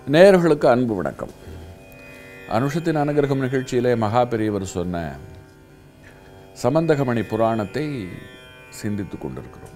நேயர்களுக்கு அன்பு வணக்கம் அனுஷத்தின் அனுகிரகம் நிகழ்ச்சியிலே மகா பெரியவர் சொன்ன சமந்தகமணி புராணத்தை சிந்தித்துக் கொண்டிருக்கிறோம்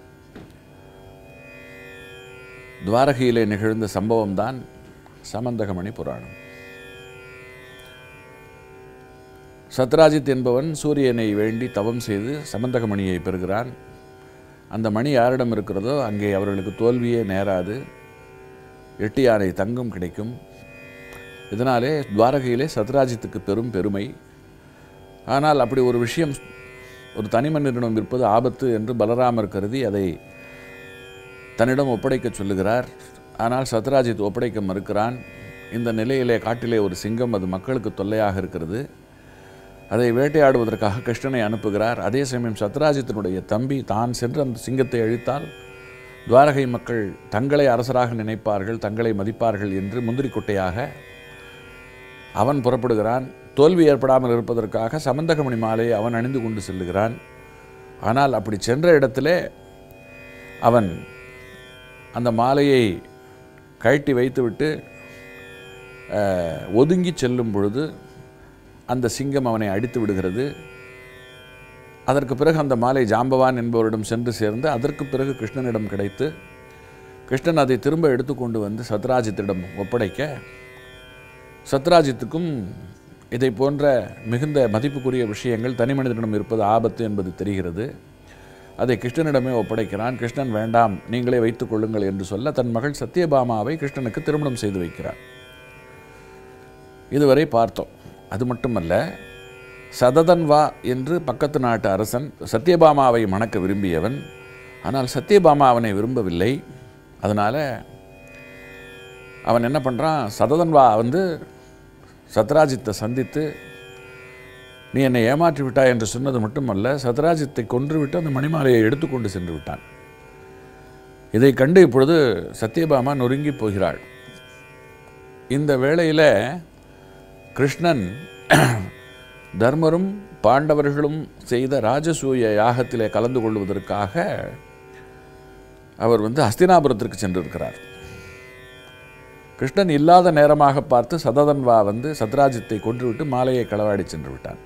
துவாரகையிலே நிகழ்ந்த சம்பவம்தான் சமந்தகமணி புராணம் சத்ராஜித் என்பவன் சூரியனை வேண்டி தவம் செய்து சமந்தகமணியை பெறுகிறான் அந்த மணி யாரிடம் இருக்கிறதோ அங்கே அவர்களுக்கு தோல்வியே நேராது எட்டு யானை தங்கம் கிடைக்கும் இதனாலே துவாரகையிலே சத்ராஜித்துக்கு பெரும் பெருமை ஆனால் அப்படி ஒரு விஷயம் ஒரு தனி மனிதனிடம் இருப்பது ஆபத்து என்று பலராமர் கருதி அதை தன்னிடம் ஒப்படைக்கச் சொல்லுகிறார் ஆனால் சத்ராஜித் ஒப்படைக்க மறுக்கிறான் இந்த நிலையிலே காட்டிலே ஒரு சிங்கம் அது மக்களுக்கு தொல்லையாக இருக்கிறது அதை வேட்டையாடுவதற்காக கிருஷ்ணனை அனுப்புகிறார் அதே சமயம் சத்ராஜித்தினுடைய தம்பி தான் சென்று அந்த சிங்கத்தை அழித்தால் துவாரகை மக்கள் தங்களை அரசராக நினைப்பார்கள் தங்களை மதிப்பார்கள் என்று முந்திரி குட்டையாக அவன் புறப்படுகிறான் தோல்வி ஏற்படாமல் இருப்பதற்காக சமந்தகமணி மாலையை அவன் அணிந்து கொண்டு செல்லுகிறான் ஆனால் அப்படி சென்ற இடத்திலே அவன் அந்த மாலையை கழட்டி வைத்துவிட்டு அஹ், ஒதுங்கி செல்லும் பொழுது அந்த சிங்கம் அவனை அடித்து விடுகிறது அதற்கு பிறகு அந்த மாலை ஜாம்பவான் என்பவரிடம் சென்று சேர்ந்து அதற்கு பிறகு கிருஷ்ணனிடம் கிடைத்து கிருஷ்ணன் அதை திரும்ப எடுத்துக்கொண்டு வந்து சத்ராஜித்திடம் ஒப்படைக்க சத்ராஜித்துக்கும் இதை போன்ற மிகுந்த மதிப்புக்குரிய விஷயங்கள் தனி மனிதனிடம் இருப்பது ஆபத்து என்பது தெரிகிறது அதை கிருஷ்ணனிடமே ஒப்படைக்கிறான் கிருஷ்ணன் வேண்டாம் நீங்களே வைத்துக் கொள்ளுங்கள் என்று சொல்ல தன் மகள் சத்யபாமாவை கிருஷ்ணனுக்கு திருமணம் செய்து வைக்கிறார் இதுவரை பார்த்தோம் அது மட்டுமல்ல சததன் வா என்று பக்கத்து நாட்டு அரசன் சத்யபாமாவை மணக்க விரும்பியவன் ஆனால் சத்யபாமா அவனை விரும்பவில்லை அதனால் அவன் என்ன பண்ணுறான் சததன் வா வந்து சத்ராஜித்தை சந்தித்து நீ என்னை ஏமாற்றி விட்டாய் என்று சொன்னது மட்டுமல்ல சத்ராஜித்தை கொன்றுவிட்டு அந்த மணிமாலையை எடுத்துக்கொண்டு சென்று விட்டான் இதை கண்டு இப்பொழுது சத்யபாமா நொறுங்கி போகிறாள் இந்த வேளையில் கிருஷ்ணன் தர்மரும் பாண்டவர்களும் செய்த ராஜசூய யாகத்திலே கலந்து கொள்வதற்காக அவர் வந்து ஹஸ்தினாபுரத்திற்கு சென்றிருக்கிறார் கிருஷ்ணன் இல்லாத நேரமாக பார்த்து சததன்வா வந்து சத்ராஜித்தை கொன்றுவிட்டு மாலையை களவாடி சென்று விட்டான்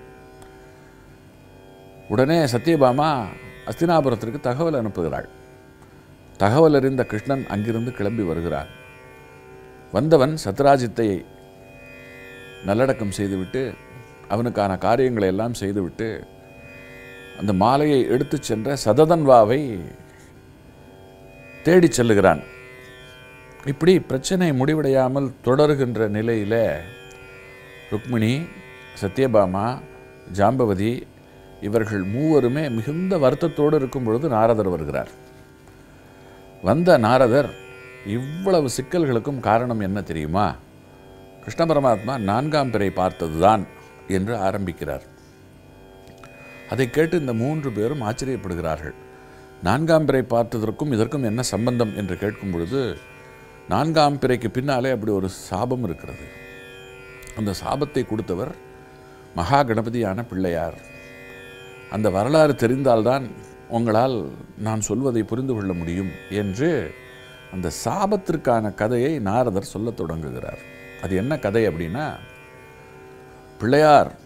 உடனே சத்யபாமா அஸ்தினாபுரத்திற்கு தகவல் அனுப்புகிறாள் தகவல் அறிந்த கிருஷ்ணன் அங்கிருந்து கிளம்பி வருகிறான் வந்தவன் சத்ராஜித்தை நல்லடக்கம் செய்துவிட்டு அவனுக்கான காரியங்களை எல்லாம் செய்துவிட்டு அந்த மாலையை எடுத்துச் சென்ற சததன்வாவை தேடிச் செல்லுகிறான் இப்படி பிரச்சனை முடிவடையாமல் தொடருகின்ற நிலையில் ருக்மிணி சத்யபாமா ஜாம்பவதி இவர்கள் மூவருமே மிகுந்த வருத்தத்தோடு இருக்கும் பொழுது நாரதர் வருகிறார் வந்த நாரதர் இவ்வளவு சிக்கல்களுக்கும் காரணம் என்ன தெரியுமா கிருஷ்ண பரமாத்மா நான்காம் பிறை பார்த்ததுதான் என்று ஆரம்பிக்கிறார் அதை கேட்டு இந்த மூன்று பேரும் ஆச்சரியப்படுகிறார்கள் நான்காம் பிறை பார்த்ததற்கும் இதற்கும் என்ன சம்பந்தம் என்று கேட்கும் பொழுது நான்காம் பிறைக்கு பின்னாலே அப்படி ஒரு சாபம் இருக்கிறது அந்த சாபத்தை கொடுத்தவர் மகா கணபதியான பிள்ளையார் அந்த வரலாறு தெரிந்தால்தான் உங்களால் நான் சொல்வதை புரிந்து கொள்ள முடியும் என்று அந்த சாபத்திற்கான கதையை நாரதர் சொல்லத் தொடங்குகிறார் அது என்ன கதை அப்படின்னா பிள்ளையார்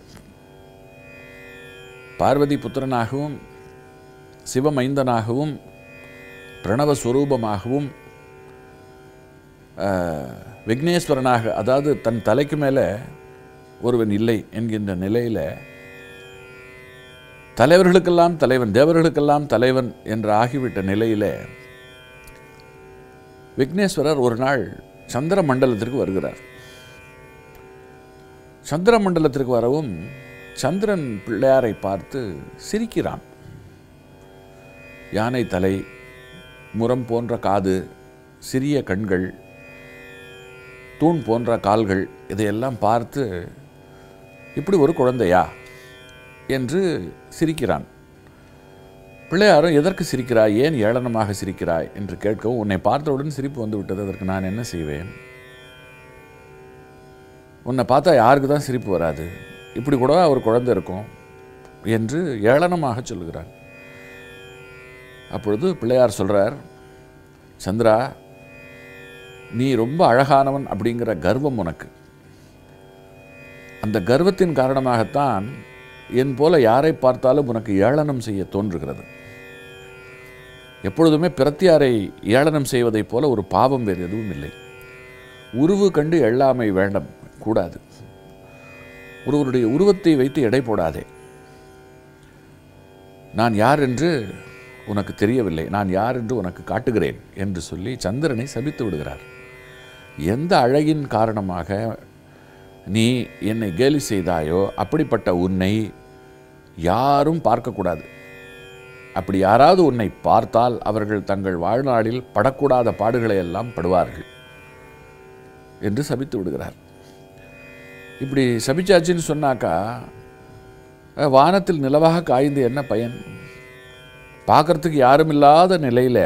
பார்வதி புத்திரனாகவும் சிவமைந்தனாகவும் பிரணவஸ்வரூபமாகவும் ஆஹ், விக்னேஸ்வரனாக அதாவது தன் தலைக்கு மேலே ஒருவன் இல்லை என்கின்ற நிலையில் தலைவர்களுக்கெல்லாம் தலைவன் தேவர்களுக்கெல்லாம் தலைவன் என்று ஆகிவிட்ட நிலையில் விக்னேஸ்வரர் ஒரு நாள் சந்திர மண்டலத்திற்கு வருகிறார் சந்திர மண்டலத்திற்கு வரவும் சந்திரன் பிள்ளையாரை பார்த்து சிரிக்கிறான் யானை தலை முரம் போன்ற காது சிறிய கண்கள் தூண் போன்ற கால்கள் இதையெல்லாம் பார்த்து இப்படி ஒரு குழந்தையா என்று சிரிக்கிறான் பிள்ளையாரும் எதற்கு சிரிக்கிறாய் ஏன் ஏளனமாக சிரிக்கிறாய் என்று கேட்கவும் உன்னை பார்த்தவுடன் சிரிப்பு வந்து விட்டது அதற்கு நான் என்ன செய்வேன் உன்னை பார்த்தா யாருக்கு தான் சிரிப்பு வராது இப்படி கூட ஒரு குழந்தை இருக்கும் என்று ஏளனமாக சொல்கிறான் அப்பொழுது பிள்ளையார் சொல்றார் சந்திரா நீ ரொம்ப அழகானவன் அப்படிங்கிற கர்வம் உனக்கு அந்த கர்வத்தின் காரணமாகத்தான் என் போல யாரை பார்த்தாலும் உனக்கு ஏளனம் செய்ய தோன்றுகிறது எப்பொழுதுமே பிரத்தியாரை ஏளனம் செய்வதைப் போல ஒரு பாவம் வேறு எதுவும் இல்லை உருவு கண்டு எள்ளாமை வேண்டாம் கூடாது ஒருவருடைய உருவத்தை வைத்து எடை போடாதே நான் யார் என்று உனக்கு தெரியவில்லை நான் யார் என்று உனக்கு காட்டுகிறேன் என்று சொல்லி சந்திரனை சபித்து விடுகிறார் எந்த அழகின் காரணமாக நீ என்னை கேலி செய்தாயோ அப்படிப்பட்ட உன்னை யாரும் பார்க்கக்கூடாது அப்படி யாராவது உன்னை பார்த்தால் அவர்கள் தங்கள் வாழ்நாளில் படக்கூடாத பாடுகளை எல்லாம் படுவார்கள் என்று சபித்து விடுகிறார் இப்படி சபிச்சாச்சுன்னு சொன்னாக்கா அஹ், வானத்தில் நிலவாக காய்ந்து என்ன பயன் பார்க்கறதுக்கு யாரும் இல்லாத நிலையில்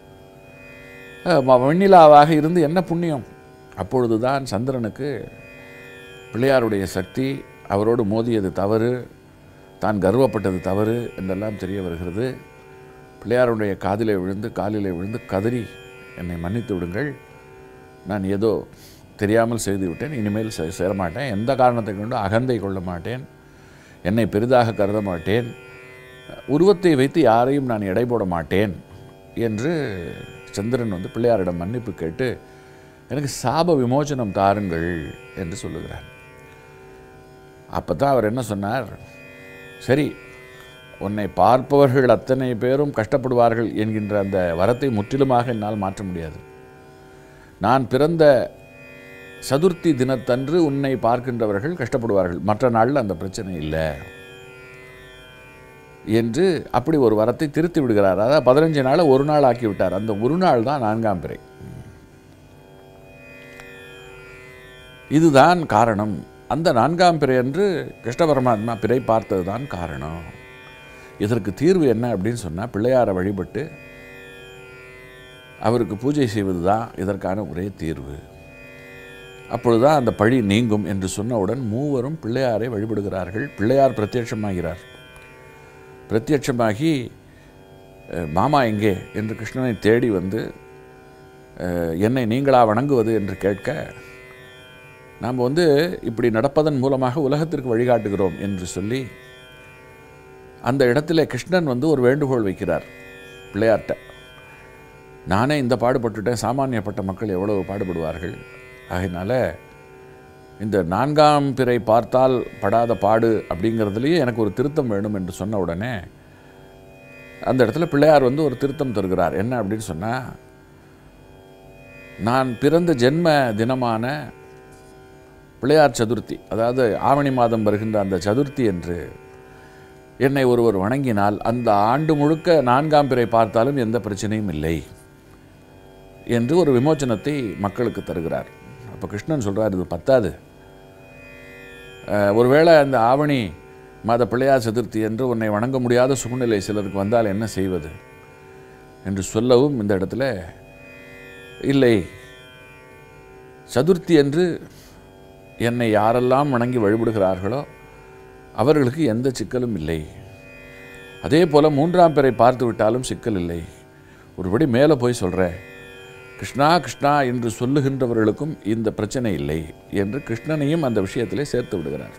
வெண்ணிலாவாக இருந்து என்ன புண்ணியம் அப்பொழுதுதான் சந்திரனுக்கு பிள்ளையாருடைய சக்தி அவரோடு மோதியது தவறு தான் கர்வப்பட்டது தவறு என்றெல்லாம் தெரிய வருகிறது பிள்ளையாருடைய காதிலே விழுந்து காலிலே விழுந்து கதறி என்னை மன்னித்து விடுங்கள் நான் ஏதோ தெரியாமல் செய்து விட்டேன் இனிமேல் செ- சேரமாட்டேன் எந்த காரணத்தை கொண்டு அகந்தை கொள்ள மாட்டேன் என்னை பெரிதாக கருத மாட்டேன் உருவத்தை வைத்து யாரையும் நான் எடை போட மாட்டேன் என்று சந்திரன் வந்து பிள்ளையாரிடம் மன்னிப்பு கேட்டு எனக்கு சாப விமோசனம் தாருங்கள் என்று சொல்லுகிறார் அப்போ தான் அவர் என்ன சொன்னார் சரி உன்னை பார்ப்பவர்கள் அத்தனை பேரும் கஷ்டப்படுவார்கள் என்கின்ற அந்த வரத்தை முற்றிலுமாக என்னால் மாற்ற முடியாது நான் பிறந்த சதுர்த்தி தினத்தன்று உன்னை பார்க்கின்றவர்கள் கஷ்டப்படுவார்கள் மற்ற நாளில் அந்த பிரச்சனை இல்லை என்று அப்படி ஒரு வரத்தை திருத்தி விடுகிறார் அதாவது பதினஞ்சு நாளை ஒரு நாள் ஆக்கி விட்டார் அந்த ஒரு நாள் தான் நான்காம் பிறை இதுதான் காரணம் அந்த நான்காம் பிறை அன்று கிருஷ்ண பரமாத்மா பிறை பார்த்தது தான் காரணம் இதற்கு தீர்வு என்ன அப்படின்னு சொன்னால் பிள்ளையாரை வழிபட்டு அவருக்கு பூஜை செய்வது தான் இதற்கான ஒரே தீர்வு அப்பொழுதுதான் அந்த பழி நீங்கும் என்று சொன்னவுடன் மூவரும் பிள்ளையாரை வழிபடுகிறார்கள் பிள்ளையார் பிரத்யட்சமாகிறார் பிரத்யட்சமாகி அஹ், மாமா எங்கே என்று கிருஷ்ணனை தேடி வந்து அஹ், என்னை நீங்களா வணங்குவது என்று கேட்க நாம் வந்து இப்படி நடப்பதன் மூலமாக உலகத்திற்கு வழிகாட்டுகிறோம் என்று சொல்லி அந்த இடத்துல கிருஷ்ணன் வந்து ஒரு வேண்டுகோள் வைக்கிறார் பிள்ளையார்ட்ட நானே இந்த பாடுபட்டுட்டேன் சாமானியப்பட்ட மக்கள் எவ்வளவு பாடுபடுவார்கள் ஆகையினால இந்த நான்காம் பிறை பார்த்தால் படாத பாடு அப்படிங்கிறதுலேயே எனக்கு ஒரு திருத்தம் வேணும் என்று சொன்ன உடனே அந்த இடத்துல பிள்ளையார் வந்து ஒரு திருத்தம் தருகிறார் என்ன அப்படின்னு சொன்னால் நான் பிறந்த ஜென்ம தினமான பிள்ளையார் சதுர்த்தி அதாவது ஆவணி மாதம் வருகின்ற அந்த சதுர்த்தி என்று என்னை ஒருவர் வணங்கினால் அந்த ஆண்டு முழுக்க நான்காம் பிறை பார்த்தாலும் எந்த பிரச்சனையும் இல்லை என்று ஒரு விமோச்சனத்தை மக்களுக்கு தருகிறார் அப்போ கிருஷ்ணன் சொல்றார் இது பத்தாது அஹ், ஒருவேளை அந்த ஆவணி மாத பிள்ளையார் சதுர்த்தி என்று உன்னை வணங்க முடியாத சூழ்நிலை சிலருக்கு வந்தால் என்ன செய்வது என்று சொல்லவும் இந்த இடத்துல இல்லை சதுர்த்தி என்று என்னை யாரெல்லாம் வணங்கி வழிபடுகிறார்களோ அவர்களுக்கு எந்த சிக்கலும் இல்லை அதே போல மூன்றாம் பிறை பார்த்து விட்டாலும் சிக்கல் இல்லை ஒருபடி மேலே போய் சொல்கிறேன் கிருஷ்ணா கிருஷ்ணா என்று சொல்லுகின்றவர்களுக்கும் இந்த பிரச்சனை இல்லை என்று கிருஷ்ணனையும் அந்த விஷயத்திலே சேர்த்து விடுகிறார்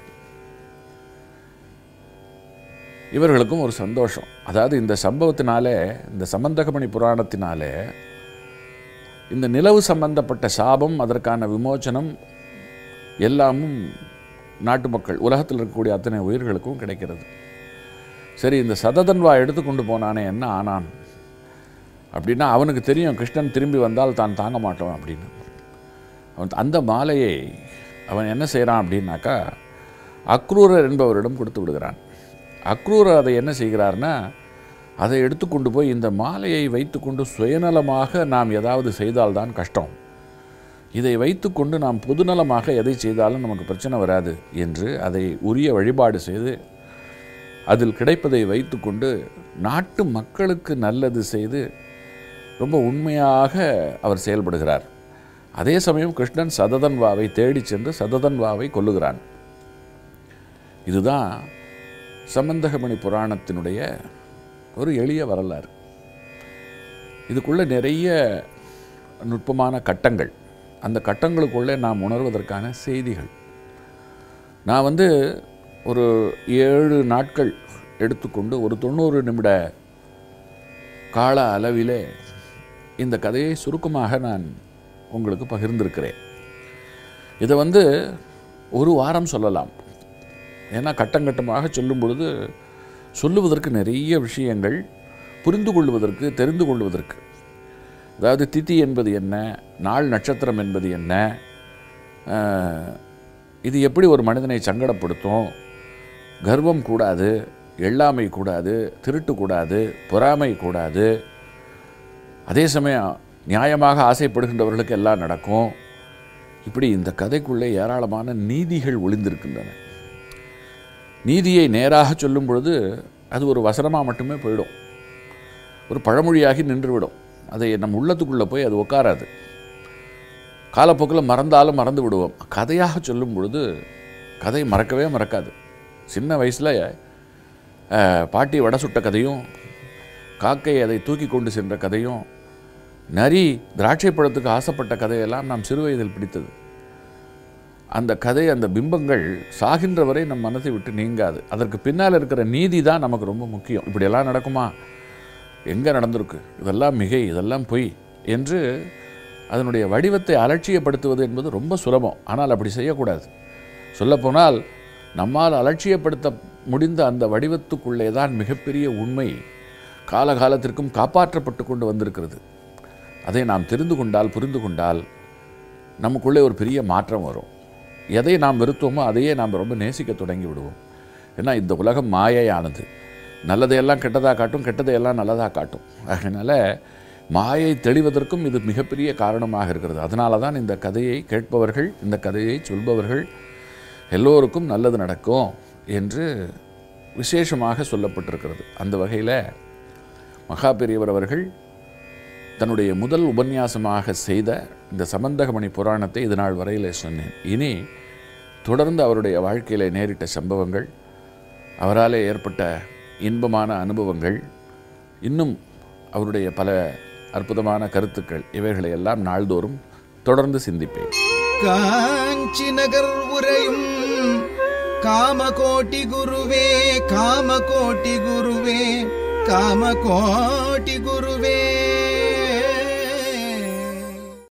இவர்களுக்கும் ஒரு சந்தோஷம் அதாவது இந்த சம்பவத்தினாலே இந்த சம்பந்தகமணி புராணத்தினாலே இந்த நிலவு சம்பந்தப்பட்ட சாபம் அதற்கான விமோச்சனம் எல்லாமும் நாட்டு மக்கள் உலகத்தில் இருக்கக்கூடிய அத்தனை உயிர்களுக்கும் கிடைக்கிறது சரி இந்த சததன்வா எடுத்துக்கொண்டு போனானே என்ன ஆனான் அப்படின்னா அவனுக்கு தெரியும் கிருஷ்ணன் திரும்பி வந்தால் தான் தாங்க மாட்டான் அப்படின்னு அவன் அந்த மாலையை அவன் என்ன செய்கிறான் அப்படின்னாக்கா அக்ரூரர் என்பவரிடம் கொடுத்து விடுகிறான் அக்ரூரர் அதை என்ன செய்கிறார்னா அதை எடுத்துக்கொண்டு போய் இந்த மாலையை வைத்துக்கொண்டு சுயநலமாக நாம் ஏதாவது செய்தால்தான் கஷ்டம் இதை வைத்துக்கொண்டு நாம் பொதுநலமாக எதை செய்தாலும் நமக்கு பிரச்சனை வராது என்று அதை உரிய வழிபாடு செய்து அதில் கிடைப்பதை வைத்துக்கொண்டு நாட்டு மக்களுக்கு நல்லது செய்து ரொம்ப உண்மையாக அவர் செயல்படுகிறார் அதே சமயம் கிருஷ்ணன் சததன்வாவை தேடிச் சென்று சததன்வாவை கொல்லுகிறான் இதுதான் சம்பந்தகமணி புராணத்தினுடைய ஒரு எளிய வரலாறு இதுக்குள்ள நிறைய நுட்பமான கட்டங்கள் அந்த கட்டங்களுக்குள்ளே நாம் உணர்வதற்கான செய்திகள் நான் வந்து ஒரு ஏழு நாட்கள் எடுத்துக்கொண்டு ஒரு தொண்ணூறு நிமிட கால அளவிலே இந்த கதையை சுருக்கமாக நான் உங்களுக்கு பகிர்ந்திருக்கிறேன் இதை வந்து ஒரு வாரம் சொல்லலாம் ஏன்னா கட்டம் கட்டமாக சொல்லும் பொழுது சொல்லுவதற்கு நிறைய விஷயங்கள் புரிந்து கொள்வதற்கு தெரிந்து கொள்வதற்கு அதாவது திதி என்பது என்ன நாள் நட்சத்திரம் என்பது என்ன அஹ், இது எப்படி ஒரு மனிதனை சங்கடப்படுத்தும் கர்வம் கூடாது எள்ளாமை கூடாது திருட்டு கூடாது பொறாமை கூடாது அதே சமயம் நியாயமாக ஆசைப்படுகின்றவர்களுக்கு எல்லாம் நடக்கும் இப்படி இந்த கதைக்குள்ளே ஏராளமான நீதிகள் ஒளிந்திருக்கின்றன நீதியை நேராக சொல்லும் பொழுது அது ஒரு வசனமாக மட்டுமே போயிடும் ஒரு பழமொழியாகி நின்றுவிடும் அதை நம் உள்ளத்துக்குள்ளே போய் அது உட்காராது காலப்போக்கில் மறந்தாலும் மறந்து விடுவோம் கதையாக சொல்லும் பொழுது கதை மறக்கவே மறக்காது சின்ன வயசில் பாட்டி வடை சுட்ட கதையும் காக்கை அதை தூக்கி கொண்டு சென்ற கதையும் நரி திராட்சை பழத்துக்கு ஆசைப்பட்ட கதையெல்லாம் நாம் சிறு வயதில் பிடித்தது அந்த கதை அந்த பிம்பங்கள் சாகின்ற வரை நம் மனதை விட்டு நீங்காது அதற்கு பின்னால் இருக்கிற நீதி தான் நமக்கு ரொம்ப முக்கியம் இப்படியெல்லாம் நடக்குமா எங்கே நடந்திருக்கு இதெல்லாம் மிகை இதெல்லாம் பொய் என்று அதனுடைய வடிவத்தை அலட்சியப்படுத்துவது என்பது ரொம்ப சுலபம் ஆனால் அப்படி செய்யக்கூடாது சொல்லப்போனால் நம்மால் அலட்சியப்படுத்த முடிந்த அந்த வடிவத்துக்குள்ளே தான் மிகப்பெரிய உண்மை காலகாலத்திற்கும் காப்பாற்றப்பட்டு கொண்டு வந்திருக்கிறது அதை நாம் தெரிந்து கொண்டால் புரிந்து கொண்டால் நமக்குள்ளே ஒரு பெரிய மாற்றம் வரும் எதை நாம் வெறுத்தோமோ அதையே நாம் ரொம்ப நேசிக்க தொடங்கி விடுவோம் ஏன்னா இந்த உலகம் மாயையானது நல்லதையெல்லாம் கெட்டதாக காட்டும் கெட்டதையெல்லாம் நல்லதாக காட்டும் அதனால் மாயை தெளிவதற்கும் இது மிகப்பெரிய காரணமாக இருக்கிறது அதனால தான் இந்த கதையை கேட்பவர்கள் இந்த கதையை சொல்பவர்கள் எல்லோருக்கும் நல்லது நடக்கும் என்று விசேஷமாக சொல்லப்பட்டிருக்கிறது அந்த வகையில் மகா பெரியவர் அவர்கள் தன்னுடைய முதல் உபன்யாசமாக செய்த இந்த சம்பந்தகமணி புராணத்தை இது நாள் வரையிலே சொன்னேன் இனி தொடர்ந்து அவருடைய வாழ்க்கையிலே நேரிட்ட சம்பவங்கள் அவராலே ஏற்பட்ட இன்பமான அனுபவங்கள் இன்னும் அவருடைய பல அற்புதமான கருத்துக்கள் இவைகளை எல்லாம் நாள்தோறும் தொடர்ந்து சிந்திப்பேன் காஞ்சி நகர் உரையும் காமகோட்டி குருவே காமகோட்டி குருவே காமகோட்டி குருவே